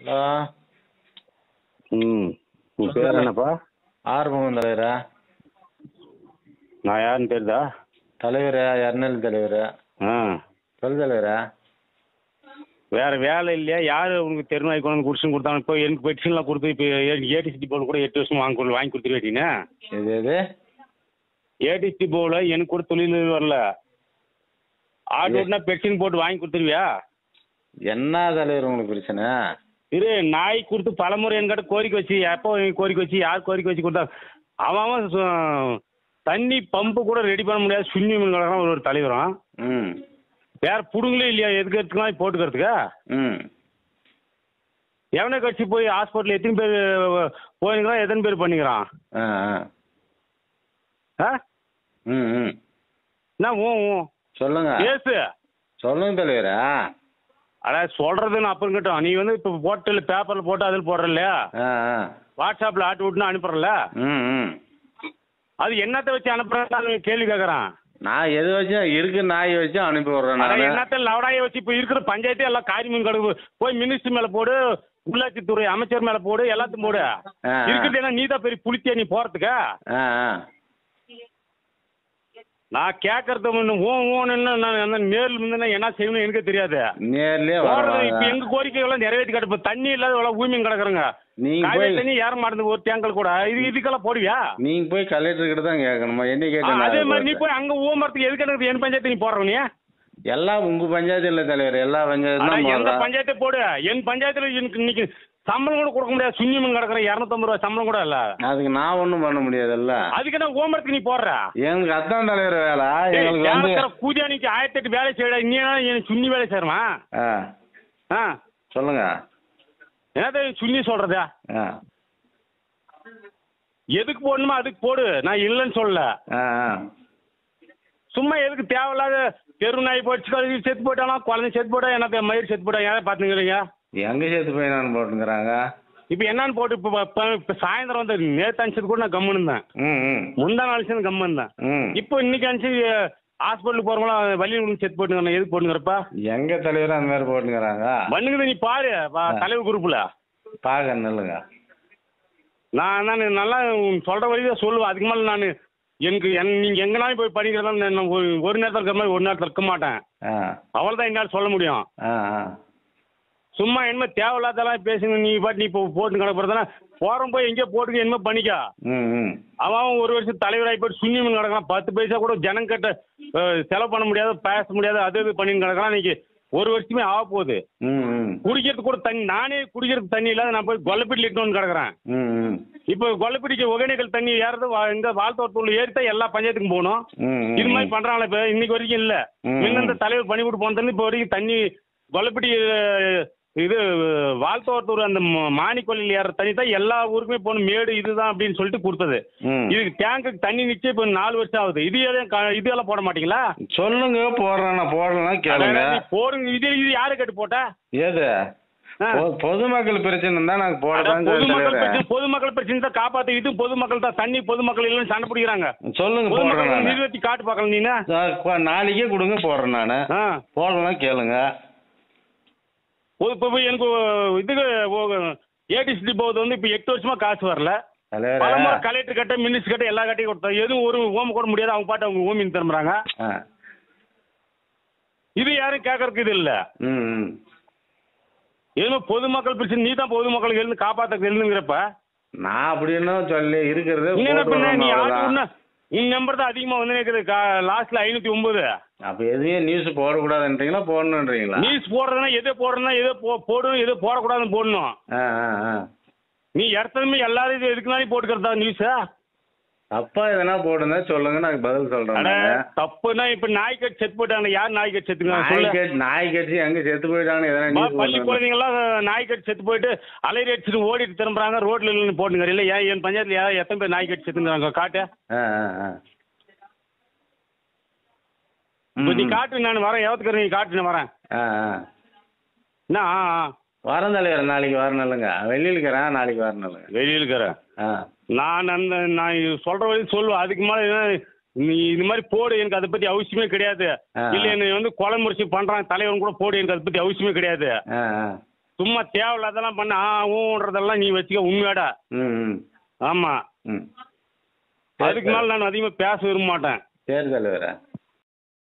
Hello ம் உன் பேர் என்னப்பா ஆறுமுகம் தலைவரா நான் யாருன்னு தெரியுதா தலைவரா எர்னல் தலைவரா ஆ சொல் தலைவரா வேற வேலை இல்லையா யார் உனக்கு தெருநாய் கொண்டு வந்து குடிச்சுன்னு கொடுத்தாங்க இப்போ எனக்கு பெட்டிஷன்லாம் கொடுத்து இப்போ ஏடிசிடி போர்டு கூட எட்டு வருஷம் வாங்கி கொடு- வாங்கி கொடுத்துருவேட்டீங்க எது எது ஏடிசிடி போர்டில் எனக்கு கூட தொழில் வரல ஆட்டோட்னா பெட்டிஷன் போட்டு வாங்கி கொடுத்துருவியா என்ன தலைவர் உங்களுக்கு பிரச்சனை இரு நாய் கொடுத்து பலமுறை என்கிட்ட கோரிக்கை வச்சு எப்போ கோரிக்கை வச்சு யார் கோரிக்கை வச்சு கொடுத்தா அவன் அவன் சு- தண்ணி பம்பு கூட ரெடி பண்ண முடியாது சுண்ணி மீன் கலக்கிறான் ஒரு ஒரு தலைவரும் ம் வேற புடுங்களே இல்லையா எதுக்கு எடுத்துக்கலாம் போட்டுக்கிறதுக்கு ம் எவனை கட்சி போய் ஹாஸ்பிட்டல் எத்தனை பேர் போயிருக்கிறான் எத்தனை பேர் பண்ணிக்கிறான் ஆ ஆ ஆ ம் ம் என்ன ஊ ஊ சொல்லுங்க பேசு சொல்லுங்க தலைவரா அட சொல்றதுன்னு அப்புறம் கேட்டோம் நீ வந்து இப்போ போட்டில் பேப்பரில் போட்டு அதில் போடுற இல்லையா ஆ ஆ வாட்ஸ்அப்பில் ஆட்டு விட்டுன்னு அனுப்புறல ம் ம் அது என்னத்தை வச்சு அனுப்புறேன்னு கேள்வி கேட்குறான் நான் எது வச்சும் இருக்கு நாய் வச்சு அனுப்பி விட்றேன் அட நான் என்னத்த லவடாயை வச்சு இப்போ இருக்கிற பஞ்சாயத்து எல்லாம் காரியமும் கிடக்கு போய் மினிஸ்டர் மேலே போடு உள்ளாட்சித்துறை அமைச்சர் மேலே போடு எல்லாத்தையும் போடு ஆ. இருக்கிறது என்ன நீ தான் பெரிய புளித்தியா நீ போகிறதுக்கு ஆ ஆ நான் கேட்கறது ஒன்று ஓ ஓன்னு நான் அந்த நேரில் இருந்து என்ன செய்யணும் எனக்கு தெரியாது நேர்லயே போறது இப்ப வர எங்க கோரிக்கைகள்லாம் நிறைவேற்றி கிடப்பு தண்ணி இல்லாத இவ்வளவு ஊமியம் கிடக்குறங்க நீங்க காவேரி போய் தண்ணி ஏற மாட்டேங்குது ஒரு டேங்கல் கூட இது இதுக்கெல்லாம் போடுவியா நீங்க போய் கலெக்டர் கிட்ட தான் கேட்கணுமா என்ன ஆ, கேட்க அதே மாதிரி நீ போய் அங்க ஊமரத்துக்கு எதுக்கு எனக்கு என் பஞ்சாயத்து நீ போடுற நீ எல்லாம் உங்க பஞ்சாயத்து இல்ல தலைவர் எல்லா ஆனா பஞ்சாயத்து எந்த தான் பஞ்சாயத்தை போடு என் பஞ்சாயத்துல எனக்கு இன்னைக்கு சம்பளம் கூட கொடுக்க முடியாது சுண்ணியமன் கிடக்குற இரநூத்தம்பது ரூபா சம்பளம் கூட இல்ல அதுக்கு நான் ஒண்ணும் பண்ண முடியாதுல்ல அதுக்கு என்ன ஓமரத்துக்கு நீ போடுற எங்களுக்கு அதான் தலைவர் வேலை ஏய், எங்களுக்கு வந்து ஏழக்கரை கூதியானிக்கு ஆயிரத்தி எட்டு வேலை செய்யற நீ என்ன எனக்கு சுண்ணி வேலை செய்யறமா ஆ ஆ சொல்லுங்க என்னது சுண்ணி சொல்றது ஆ எதுக்கு போடணுமோ அதுக்கு போடு நான் இல்லைன்னு சொல்லல ஆ ஆ சும்மா எதுக்கு தேவையில்லாத தெரு நாய் போச்சு கழுவி செத்து போயிட்டாலும் குழந்தை செத்து போட்டா என்ன மயிர் செத்து போட்டா யாரை பார்த்துக்கிறீங்க எங்க சேர்த்து போய் நான் போட்டுங்கிறாங்க இப்போ என்னன்னு போட்டு இப்போ இப்போ இப்போ சாயந்தரம் வந்து நேற்று அனுப்பிச்சது கூட நான் கம்முன்னு இருந்தேன் ம் ம் முந்தா நாள் சேர்ந்து கம்மு இருந்தேன் ம் இப்போ இன்னைக்கு அனுப்பிச்சு ஹாஸ்பிட்டலுக்கு போகிறவங்களாம் வலி விழுந்து செத்து போட்டுங்க எதுக்கு போட்டுங்கிறப்பா எங்க தலைவரும் அந்த மாதிரி போட்டுங்கிறாங்க பண்ணுங்குது நீ பாரு வா, தலைவர் குரூப்பில் பார்க்க நல்லுங்க நான் நான் நல்லா சொல்கிற வரைக்கும் தான் சொல்லுவேன் அதுக்கு மேலே நான் எனக்கு என் நீங்கள் எங்கேனாலும் போய் படிக்கிறதா நான் ஒரு ஒரு நேரத்தில் இருக்கிற மாதிரி ஒரு நேரத்தில் இருக்க மாட்டேன் ஆ அவள் தான் என்னால் சொல்ல முடியும் ஆ ஆ சும்மா என்னமோ தேவையில்லாதெல்லாம் பேசுங்க நீ பாட்டு நீ இப்போ போட்டு கிடப்புறதுனா போகிறோம் போய் எங்கேயோ போட்டுக்க என்னமோ பண்ணிக்கா ம் ம் அவன் அவன் ஒரு வருஷம் தலைவராகி போட்டு சுண்ணிமன் கிடக்கலாம் பத்து பைசா கூட ஜனம் கட்ட அஹ், செலவு பண்ண முடியாது பேச முடியாது அது இது பண்ணின்னு கிடக்கலாம் இன்னைக்கு ஒரு வருஷமே ஆக போகுது ம் ம் குடிக்கிறதுக்கு கூட தண்ணி நானே குடிக்கிறதுக்கு தண்ணி இல்லாத நான் போய் கொல்லப்பீட்டில் இட்டுன்னு கிடக்குறேன் ம் ம் இப்போ கொல்லப்பீடிக்கு ஒகேனக்கல் தண்ணி ஏறது வா- இந்த வாழ்த்தோட்டத்தில் ஏறித்தான் எல்லா பஞ்சாயத்துக்கும் போகணும் ம் இது மாதிரி பண்றாங்களே இப்போ இன்னைக்கு வரைக்கும் இல்லை ம். முன்ன இந்த தலைவர் பண்ணி விட்டு போன தண்ணி இப்போ வரைக்கும் தண்ணி கொல்லப்பட்டி அஹ், இது வாழ்த்தோட்டூர் அந்த ம- மாணிக்கொல்லியில் ஏற தண்ணி தான் எல்லா ஊருக்குமே போகணும் மேடு இதுதான் அப்படின்னு சொல்லிட்டு கொடுத்தது ம் இதுக்கு டேங்குக்கு தண்ணி நிச்சயம் இப்போ நாலு வருஷம் ஆகுது இது எதுவும் க- இது எல்லாம் போட மாட்டீங்களா சொல்லுங்க போடுறேன் நான் போடலாம் கேளுங்க அட, நீ போடுங்க இது இது யாரு கட்டு போட்ட ஏது ஆ. பொ- பொதுமக்கள் பிரச்சனை தான் நாங்க அட, போடலாம் பொதுமக்கள் பிரச்சனை பொதுமக்கள் பிரச்சனை தான் காப்பாத்து இது பொதுமக்கள் தான் தண்ணி பொதுமக்கள் இல்லைன்னு சண்டை பிடிக்கிறாங்க சொல்லுங்க போடுறேன் பொதுமக்கள் நான் நிறுவத்தி காட்டு பார்க்கலாம் நீனு நாளைக்கே கொடுங்க போடுறேன் நான் ஆ போடலாம் கேளுங்க ஒரு இப்போ போய் எனக்கு இதுக்கு ஏடிசிடி போகுது வந்து இப்போ எட்டு வருஷமா காசு வரல தலைவரே பலமுறை கலெக்டர் கட்ட மினிஸ்டர் கட்ட எல்லா கட்டையும் கொடுத்தோம் எதுவும் ஒரு ஓம கூட முடியாது அவங்க பாட்டு அவங்க ஓமின்னு திரும்புறாங்க ஆ இது யாரும் கேட்கறதுக்கு இது இல்லை ம் ம் எதுவுமே பொதுமக்கள் பிரச்சனை நீ தான் பொதுமக்களுக்கு எழுந்து காப்பாற்ற எழுதுங்கிறப்ப நான் அப்படின்னு சொல்லி இருக்கிறது நீ என்ன போட்டு பண்ண நீ வரணும் ஆட்டு அவ்வளவுதான். உன்ன உன் நம்பர் தான் அதிகமாக வந்து நிற்குது லாஸ்ட்ல ஐநூற்றி ஒம்பது அப்ப எதையும் நியூஸ் போடக்கூடாதுன்றீங்களா போடணுன்றீங்களா நியூஸ் போடுறதுனா எது போடுறதுனா எது போ போடணும் எது போடக்கூடாதுன்னு போடணும் ஆ ஆ ஆ நீ இடத்துலமே எல்லாரும் இது எதுக்குனாலும் போட்டுக்கிறதா நியூஸா தப்பா எதனா போடுங்க சொல்லுங்க நான் பதில் சொல்றேன் அட நானு. தப்புனா இப்ப நாய்க்கட் செத்து போயிட்டாங்க யார் நாய்க்கட் செத்துங்க நாய் சொல்லு கட்சி நாய் கட்சி எங்க செத்து போயிட்டாங்கன்னு எதனா பா, நியூஸ் பள்ளி போடுங்க குழந்தைங்களாம் நாய்க்கட் செத்து போயிட்டு அலையிற அடிச்சுட்டு ஓடிட்டு திரும்புறாங்க ரோட்ல இல்லைன்னு போட்டுங்க இல்லை ஏன் என் பஞ்சாயத்துல யார் எத்தனை பேர் நாய்க்கட் செத்துங்கிறாங்க காட்டு ஆ ஆ ஆ இப்போ நீ ம், ம். காட்டு நான் வரேன் எவத்துக்கு நீ காட்டு நான் வரேன் ஆ ஆ என்ன ஆ ஆ வரேன் தலைவர் நாளைக்கு வரணும் இல்லைங்க வெளியில் இருக்கிறேன் நாளைக்கு வரணும் இல்லைங்க வெளியில் இருக்கிறேன் ஆ நான் அந்த நான் இது சொல்ற வரைக்கும் சொல்லுவேன் அதுக்கு மேலே என்ன, நீ இது மாதிரி போடு எனக்கு அதை பத்தி அவசியமே கிடையாது ஆ. இல்லை என்னை வந்து கொலை முறைச்சி பண்றான் தலைவன் கூட போடு எனக்கு அதை பத்தி அவசியமே கிடையாது ஆ ஆ சும்மா தேவையில்லாதெல்லாம் பண்ண ஆ ஊன்றதெல்லாம் நீ வச்சுக்க உண்மையாடா ம் ம் ஆமாம் ம் அதுக்கு மேலே நான் அதிகமாக பேச விரும்ப மாட்டேன் சரி தலைவரே